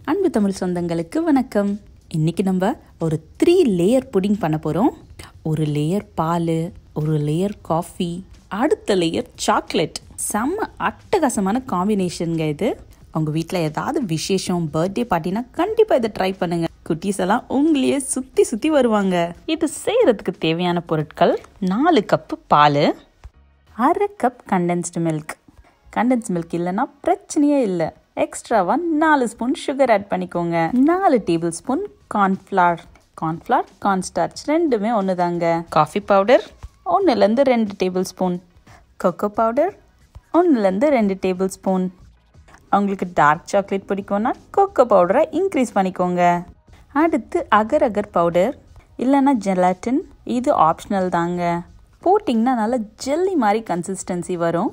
அன்பு தமிழ் சொந்தங்களுக்கு வணக்கம் இன்னைக்கு நம்ம ஒரு த்ரீ லேயர் புடிங் பண்ண போகிறோம் ஒரு லேயர் பால் ஒரு லேயர் காஃபி அடுத்த லேயர் சாக்லேட் செம்ம அட்டகாசமான காம்பினேஷனுங்க இது உங்கள் வீட்டில் ஏதாவது விசேஷம் பர்த்டே பார்ட்டினா கண்டிப்பாக இதை ட்ரை பண்ணுங்க குட்டீஸ் எல்லாம் உங்களையே சுற்றி சுற்றி வருவாங்க இது செய்கிறதுக்கு தேவையான பொருட்கள் நாலு கப்பு பால் அரை cup condensed milk condense milk இல்லைன்னா பிரச்சனையே இல்லை எக்ஸ்ட்ராவாக நாலு ஸ்பூன் சுகர் ஆட் பண்ணிக்கோங்க நாலு tablespoon cornflour cornflour cornstarch ரெண்டுமே ஒன்று தாங்க காஃபி பவுடர் ஒன்றுலேருந்து ரெண்டு டேபிள் ஸ்பூன் கொக்கோ பவுடர் ஒன்றுலேருந்து ரெண்டு டேபிள் ஸ்பூன் அவங்களுக்கு டார்க் சாக்லேட் பிடிக்கும்னா கொக்கோ பவுடரை இன்க்ரீஸ் பண்ணிக்கோங்க அடுத்து அகர் அகர் பவுடர் இல்லைன்னா ஜெலாட்டின் இது ஆப்ஷனல் தாங்க போட்டிங்கன்னா நல்லா ஜெல்லி மாதிரி கன்சிஸ்டன்சி வரும்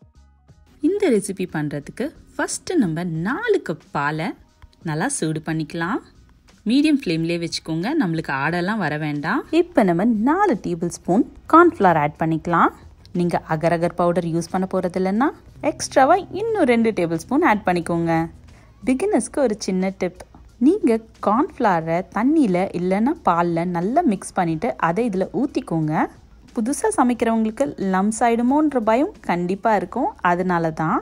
இந்த ரெசிபி பண்ணுறதுக்கு ஃபஸ்ட்டு நம்ம நாலு கப் பாலை நல்லா சூடு பண்ணிக்கலாம் மீடியம் ஃப்ளேம்லேயே வச்சுக்கோங்க நம்மளுக்கு ஆடெல்லாம் வர வேண்டாம் இப்போ நம்ம நாலு டேபிள் ஸ்பூன் கார்ன்ஃப்ளவர் ஆட் பண்ணிக்கலாம் நீங்கள் அகர் அகர் பவுடர் யூஸ் பண்ண போகிறது இல்லைன்னா எக்ஸ்ட்ராவாக இன்னும் ரெண்டு டேபிள் ஸ்பூன் ஆட் பண்ணிக்கோங்க பிகினர்ஸ்க்கு ஒரு சின்ன டிப் நீங்கள் கார்ன்ஃப்ளவரை தண்ணியில் இல்லைன்னா பாலில் நல்லா மிக்ஸ் பண்ணிவிட்டு அதை இதில் ஊற்றிக்கோங்க புதுசாக சமைக்கிறவங்களுக்கு லம்ஸ் ஆகிடுமோன்ற பயம் கண்டிப்பாக இருக்கும் அதனால தான்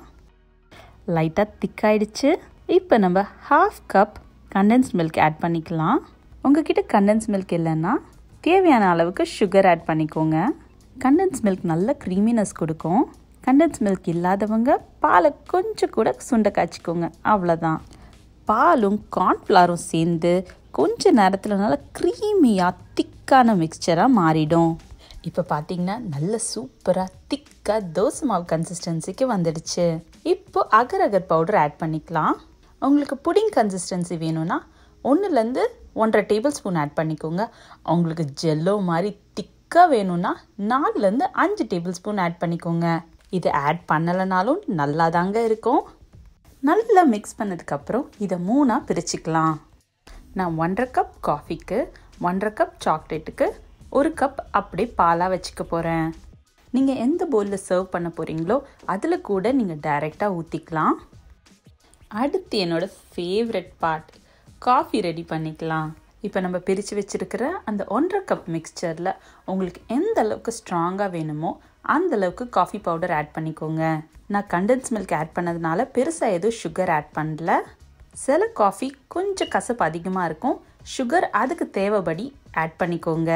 லைட்டாக திக்காயிடுச்சு இப்போ நம்ம half cup condense milk add பண்ணிக்கலாம் உங்ககிட்ட கண்டென்ஸ் மில்க் இல்லைன்னா தேவையான அளவுக்கு சுகர் ஆட் பண்ணிக்கோங்க கண்டென்ஸ் மில்க் நல்ல க்ரீமினஸ் கொடுக்கும் கண்டென்ஸ் மில்க் இல்லாதவங்க பாலை கொஞ்சம் கூட சுண்டை காய்ச்சிக்கோங்க அவ்வளோதான் பாலும் கார்ன்ஃப்ளவரும் சேர்ந்து கொஞ்ச நேரத்தில் நல்லா க்ரீமியாக திக்கான மிக்சராக மாறிடும் இப்போ பார்த்தீங்கன்னா நல்ல சூப்பராக திக்காக தோசை மாவு கன்சிஸ்டன்சிக்கு வந்துடுச்சு இப்போ அகர் அகர் பவுடர் ஆட் பண்ணிக்கலாம் உங்களுக்கு புடிங் கன்சிஸ்டன்சி வேணும்னா ஒன்றுலேருந்து ஒன்றரை டேபிள் ஸ்பூன் ஆட் பண்ணிக்கோங்க உங்களுக்கு ஜெல்லோ மாதிரி திக்காக வேணும்னா நாலுலேருந்து அஞ்சு டேபிள் ஸ்பூன் ஆட் பண்ணிக்கோங்க இது ஆட் பண்ணலைனாலும் நல்லா தாங்க இருக்கும் நல்லா மிக்ஸ் பண்ணதுக்கப்புறம் இதை மூணாக பிரிச்சுக்கலாம் நான் ஒன்றரை கப் காஃபிக்கு ஒன்றரை கப் சாக்லேட்டுக்கு ஒரு கப் அப்படியே பாலாக வச்சுக்க போகிறேன் நீங்கள் எந்த பவுலில் சர்வ் பண்ண போகிறீங்களோ அதில் கூட நீங்கள் டைரெக்டாக ஊற்றிக்கலாம் அடுத்து என்னோடய ஃபேவரட் பார்ட் காஃபி ரெடி பண்ணிக்கலாம் இப்போ நம்ம பிரித்து வச்சுருக்கிற அந்த ஒன்றரை கப் மிக்சரில் உங்களுக்கு எந்த அளவுக்கு ஸ்ட்ராங்காக வேணுமோ அந்த அளவுக்கு காஃபி பவுடர் ஆட் பண்ணிக்கோங்க நான் கண்டென்ஸ் மில்க் ஆட் பண்ணதுனால பெருசாக எதுவும் சுகர் ஆட் பண்ணல சில காஃபி கொஞ்சம் கசப்பு அதிகமாக இருக்கும் சுகர் அதுக்கு தேவைப்படி ஆட் பண்ணிக்கோங்க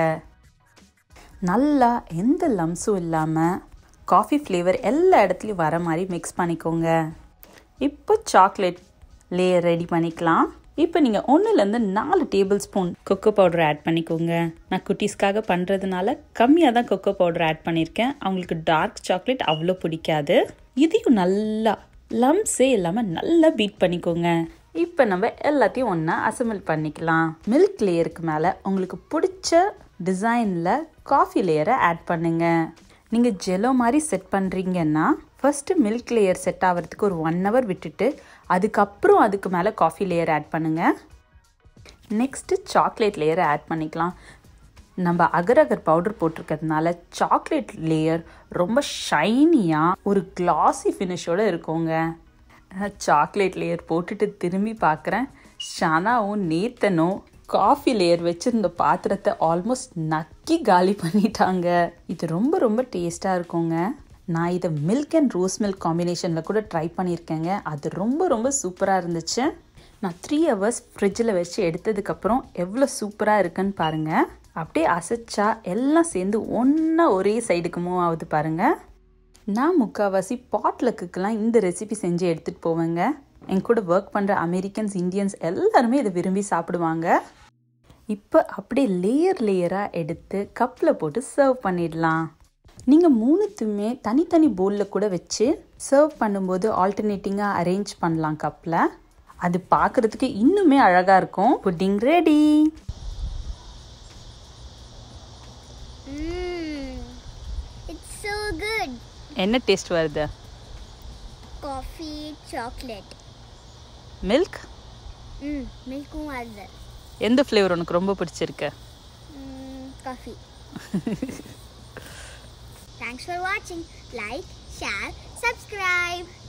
நல்லா எந்த லம்ஸும் இல்லாமல் காஃபி ஃப்ளேவர் எல்லா இடத்துலையும் வர மாதிரி மிக்ஸ் பண்ணிக்கோங்க இப்போ சாக்லேட் லேயர் ரெடி பண்ணிக்கலாம் இப்போ நீங்கள் ஒன்றுலேருந்து நாலு tablespoon cocoa powder add பண்ணிக்கோங்க நான் குட்டீஸ்க்காக பண்ணுறதுனால கம்மியாக தான் கொக்கோ பவுடர் ஆட் பண்ணியிருக்கேன் அவங்களுக்கு டார்க் சாக்லேட் அவ்வளோ பிடிக்காது இதையும் நல்லா லம்ஸே இல்லாமல் நல்லா பீட் பண்ணிக்கோங்க இப்போ நம்ம எல்லாத்தையும் ஒன்றா அசம்பிள் பண்ணிக்கலாம் மில்க் லேயருக்கு மேலே உங்களுக்கு பிடிச்ச டிசைனில் காஃபி லேயரை ஆட் பண்ணுங்க நீங்கள் ஜெலோ மாதிரி செட் பண்ணுறீங்கன்னா ஃபஸ்ட்டு மில்க் லேயர் செட் ஆகிறதுக்கு ஒரு ஒன் ஹவர் விட்டுட்டு அதுக்கப்புறம் அதுக்கு மேலே காஃபி லேயர் ஆட் பண்ணுங்கள் நெக்ஸ்ட்டு சாக்லேட் லேயரை ஆட் பண்ணிக்கலாம் நம்ம அகர் அகர் பவுடர் போட்டிருக்கிறதுனால சாக்லேட் லேயர் ரொம்ப ஷைனியாக ஒரு கிளாஸி ஃபினிஷோடு இருக்குங்க சாக்லேட் லேயர் போட்டுட்டு திரும்பி பார்க்குறேன் ஷனாவும் நேத்தனும் காஃபி லேயர் வச்சுருந்த பாத்திரத்தை ஆல்மோஸ்ட் நக்கி காலி பண்ணிட்டாங்க இது ரொம்ப ரொம்ப டேஸ்ட்டாக இருக்குங்க நான் இதை மில்க் அண்ட் ரோஸ் மில்க் காம்பினேஷனில் கூட ட்ரை பண்ணியிருக்கேங்க அது ரொம்ப ரொம்ப சூப்பராக இருந்துச்சு நான் த்ரீ ஹவர்ஸ் ஃப்ரிட்ஜில் வச்சு எடுத்ததுக்கப்புறம் எவ்வளோ சூப்பராக இருக்குன்னு பாருங்கள் அப்படியே அசைச்சா எல்லாம் சேர்ந்து ஒன்றா ஒரே சைடுக்கு மூவ் ஆகுது பாருங்கள் நான் முக்கால்வாசி பாட்லக்குக்கெலாம் இந்த ரெசிபி செஞ்சு எடுத்துகிட்டு போவேங்க என் கூட ஒர்க் பண்ணுற அமெரிக்கன்ஸ் இந்தியன்ஸ் எல்லாருமே இதை விரும்பி சாப்பிடுவாங்க இப்போ அப்படியே லேயர் லேயராக எடுத்து கப்பில் போட்டு சர்வ் பண்ணிடலாம் நீங்கள் மூணுத்துமே தனித்தனி பவுலில் கூட வச்சு சர்வ் பண்ணும்போது ஆல்டர்னேட்டிங்காக அரேஞ்ச் பண்ணலாம் கப்பில் அது பார்க்குறதுக்கு இன்னுமே அழகாக இருக்கும் pudding ready Mmm, it's so good. என்ன டேஸ்ட் வருது Coffee, chocolate. Milk Mmm, milkum வருது எந்த ஃப்ளேவர் உனக்கு ரொம்ப பிடிச்சிருக்கு Mmm, coffee. Thanks for watching. Like, share, subscribe.